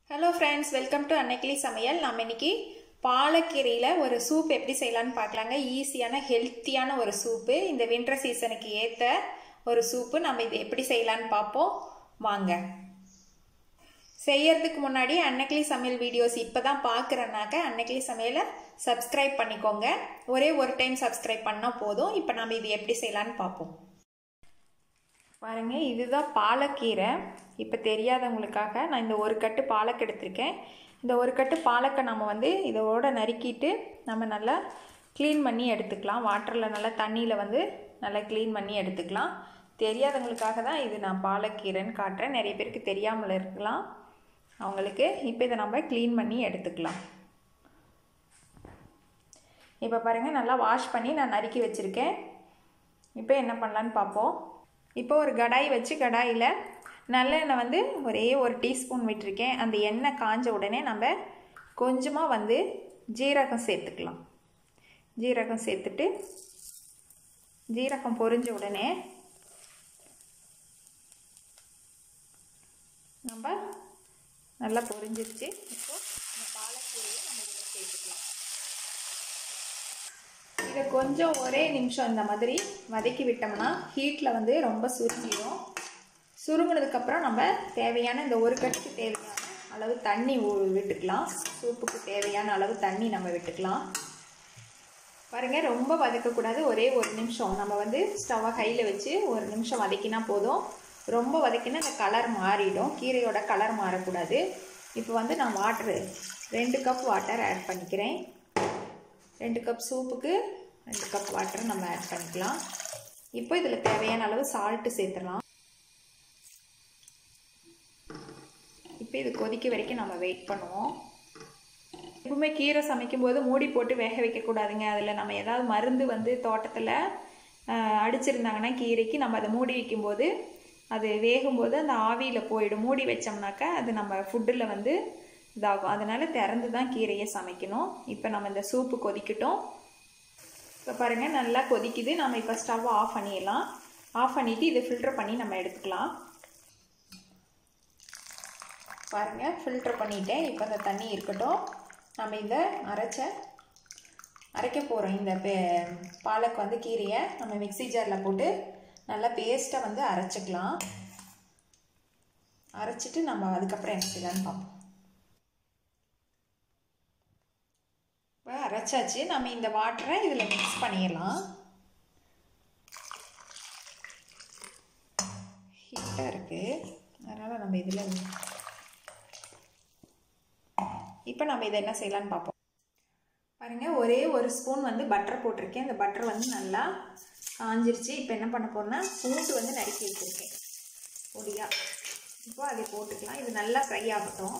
hello friends welcome to Annaikili சமையல் நம்ம இன்னைக்கு பாலக்கீரையில் ஒரு சூப் எப்படி செய்யலான்னு பார்க்கலாங்க ஈஸியான ஹெல்த்தியான ஒரு சூப்பு இந்த வின்டர் சீசனுக்கு ஏற்ற ஒரு சூப்பு நம்ம இது எப்படி செய்யலான்னு பார்ப்போம் வாங்க செய்யறதுக்கு முன்னாடி அன்னைக்கிளி சமையல் வீடியோஸ் இப்போ தான் பார்க்குறேன்னாக்க அன்னைக்கிளி சமையலை சப்ஸ்கிரைப் பண்ணிக்கோங்க ஒரே ஒரு டைம் சப்ஸ்கிரைப் பண்ணால் போதும் இப்போ நம்ம இது எப்படி செய்யலான்னு பார்ப்போம் பாருங்க இதுதான் பாலக்கீரை இப்போ தெரியாதவங்களுக்காக நான் இந்த ஒரு கட்டு பாலக்கு எடுத்திருக்கேன் இந்த ஒரு கட்டு பாலக்கை நம்ம வந்து இதோட நறுக்கிட்டு நம்ம நல்லா க்ளீன் பண்ணி எடுத்துக்கலாம் வாட்டரில் நல்லா தண்ணியில் வந்து நல்லா க்ளீன் பண்ணி எடுத்துக்கலாம் தெரியாதவங்களுக்காக தான் இது நான் பாலக்கீரைன்னு காட்டுறேன் நிறைய பேருக்கு தெரியாமல் இருக்கலாம் அவங்களுக்கு இப்போ இதை நம்ம க்ளீன் பண்ணி எடுத்துக்கலாம் இப்போ பாருங்கள் நல்லா வாஷ் பண்ணி நான் நறுக்கி வச்சுருக்கேன் இப்போ என்ன பண்ணலான்னு பார்ப்போம் இப்போ ஒரு கடாய் வச்சு கடாயில் நல்லெண்ணெய் வந்து ஒரே ஒரு டீஸ்பூன் விட்டுருக்கேன் அந்த எண்ணெய் காஞ்ச உடனே நம்ம கொஞ்சமாக வந்து ஜீரகம் சேர்த்துக்கலாம் ஜீரகம் சேர்த்துட்டு ஜீரகம் பொரிஞ்ச உடனே நம்ம நல்லா பொரிஞ்சிருச்சு இப்போ இந்த பாலக்கீரையை நம்ம இதில் சேர்த்துக்கலாம் இதை கொஞ்சம் ஒரே நிமிஷம் இந்த மாதிரி வதக்கி விட்டோம்னா ஹீட்டில் வந்து ரொம்ப சுருங்கிடும் சுருங்கினதுக்கப்புறம் நம்ம தேவையான இந்த ஒரு கட்டுக்கு தேவையான அளவு தண்ணி விட்டுக்கலாம் சூப்புக்கு தேவையான அளவு தண்ணி நம்ம விட்டுக்கலாம் பாருங்கள் ரொம்ப வதக்கக்கூடாது ஒரே ஒரு நிமிஷம் நம்ம வந்து ஸ்டவ்வை கையில் வச்சு ஒரு நிமிஷம் வதக்கினா போதும் ரொம்ப வதக்கினா இந்த கலர் மாறிடும் கீரையோட கலர் மாறக்கூடாது இப்போ வந்து நான் வாட்டரு ரெண்டு கப் வாட்டர் ஆட் பண்ணிக்கிறேன் ரெண்டு கப் சூப்புக்கு ரெண்டு கப் வாட்டர் நம்ம ஆட் பண்ணிக்கலாம் இப்போ இதில் தேவையான அளவு சால்ட்டு சேர்த்துடலாம் இப்போ இது கொதிக்க வரைக்கும் நம்ம வெயிட் பண்ணுவோம் எப்பவுமே கீரை சமைக்கும் போது மூடி போட்டு வேக வைக்கக்கூடாதுங்க அதில் நம்ம ஏதாவது மருந்து வந்து தோட்டத்தில் அடிச்சிருந்தாங்கன்னா கீரைக்கு நம்ம அதை மூடி வைக்கும்போது அது வேகும்போது அந்த ஆவியில் போயிடும் மூடி வச்சோம்னாக்கா அது நம்ம ஃபுட்டில் வந்து இதாகும் அதனால் திறந்து தான் கீரையை சமைக்கணும் இப்போ நம்ம இந்த சூப்பு கொதிக்கட்டும் இப்போ பாருங்கள் நல்லா கொதிக்குது நம்ம இப்போ ஸ்டவ் ஆஃப் பண்ணிடலாம் ஆஃப் பண்ணிவிட்டு இதை ஃபில்டர் பண்ணி நம்ம எடுத்துக்கலாம் பாருங்கள் ஃபில்டர் பண்ணிட்டேன் இப்போ இந்த தண்ணி இருக்கட்டும் நம்ம இந்த அரைச்ச அரைக்க போகிறோம் இந்த பாலக் வந்து கீரையை நம்ம மிக்சி ஜாரில் போட்டு நல்லா பேஸ்ட்டை வந்து அரைச்சிக்கலாம் அரைச்சிட்டு நம்ம அதுக்கப்புறம் என்ன செய்யலான்னு பார்ப்போம் இப்போ அரைச்சாச்சு நம்ம இந்த வாட்டரை இதில் மிக்ஸ் பண்ணிடலாம் ஹீட்டாக இருக்குது அதனால் நம்ம இதில் இப்போ நம்ம இதை என்ன செய்யலான்னு பார்ப்போம் பாருங்கள் ஒரே ஒரு ஸ்பூன் வந்து பட்டர் போட்டிருக்கேன் இந்த பட்டர் வந்து நல்லா காஞ்சிருச்சு இப்போ என்ன பண்ண போகிறேன்னா பூண்டு வந்து நறுக்கி வச்சுருக்கேன் பொடியாக இப்போ அதை போட்டுக்கலாம் இது நல்லா ஃப்ரை ஆகட்டும்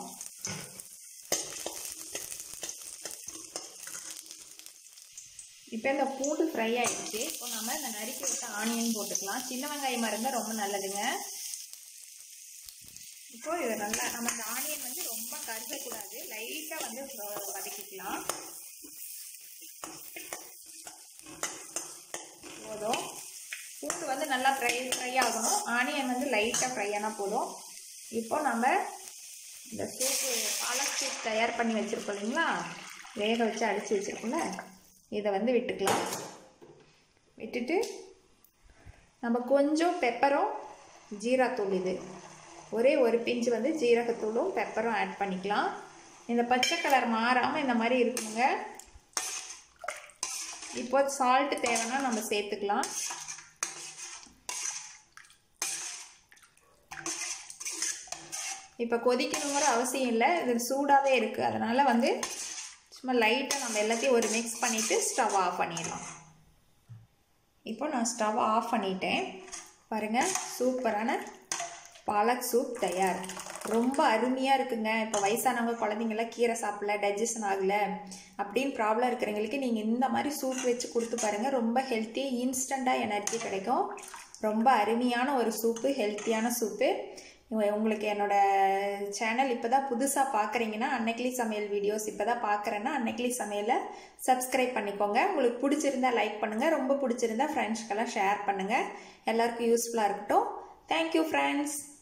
இப்போ இந்த பூண்டு ஃப்ரை ஆகிடுச்சு இப்போ நம்ம இந்த நறுக்கி விட்ட ஆனியன் போட்டுக்கலாம் சின்ன வெங்காயமாக இருந்தால் ரொம்ப நல்லதுங்க இப்போ இது நல்லா நம்ம இந்த ஆனியன் வந்து ரொம்ப கருகக்கூடாது லைட்டாக வந்து வதக்கிக்கலாம் போதும் பூண்டு வந்து நல்லா ஃப்ரை ஃப்ரை ஆகணும் ஆனியன் வந்து லைட்டாக ஃப்ரை ஆனால் போதும் இப்போ நம்ம இந்த சூப்பு பாலக் சூப் தயார் பண்ணி வச்சுருக்கோம் இல்லைங்களா வேக வச்சு அடித்து வச்சுருக்கோம்ல இதை வந்து விட்டுக்கலாம் விட்டுட்டு நம்ம கொஞ்சம் பெப்பரும் ஜீராத்தூள் இது ஒரே ஒரு பிஞ்சு வந்து ஜீரகத்தூளும் பெப்பரும் ஆட் பண்ணிக்கலாம் இந்த பச்சை கலர் மாறாமல் இந்த மாதிரி இருக்குங்க இப்போ சால்ட்டு தேவைன்னா நம்ம சேர்த்துக்கலாம் இப்போ கொதிக்கணுங்கிற அவசியம் இல்லை இது சூடாகவே இருக்குது அதனால் வந்து சும்மா லைட்டாக நம்ம எல்லாத்தையும் ஒரு மிக்ஸ் பண்ணிவிட்டு ஸ்டவ் ஆஃப் பண்ணிடலாம் இப்போ நான் ஸ்டவ் ஆஃப் பண்ணிட்டேன் பாருங்கள் சூப்பரான பாலக் சூப் தயார் ரொம்ப அருமையாக இருக்குங்க இப்போ வயசானவங்க குழந்தைங்களாம் கீரை சாப்பிடல டைஜஷன் ஆகலை அப்படின்னு ப்ராப்ளம் இருக்கிறவங்களுக்கு நீங்கள் இந்த மாதிரி சூப் வச்சு கொடுத்து பாருங்கள் ரொம்ப ஹெல்த்தியாக இன்ஸ்டண்ட்டாக எனர்ஜி கிடைக்கும் ரொம்ப அருமையான ஒரு சூப்பு ஹெல்த்தியான சூப்பு உங்களுக்கு என்னோடய சேனல் இப்போ தான் புதுசாக பார்க்குறீங்கன்னா அன்னைக்கிளி சமையல் வீடியோஸ் இப்போ தான் பார்க்குறேன்னா அன்னைக்கிளி சமையலை சப்ஸ்கிரைப் பண்ணிக்கோங்க உங்களுக்கு பிடிச்சிருந்தா லைக் பண்ணுங்கள் ரொம்ப பிடிச்சிருந்தா ஃப்ரெண்ட்ஸ்க்கெல்லாம் ஷேர் பண்ணுங்கள் எல்லாருக்கும் யூஸ்ஃபுல்லாக இருக்கட்டும் தேங்க்யூ ஃப்ரெண்ட்ஸ்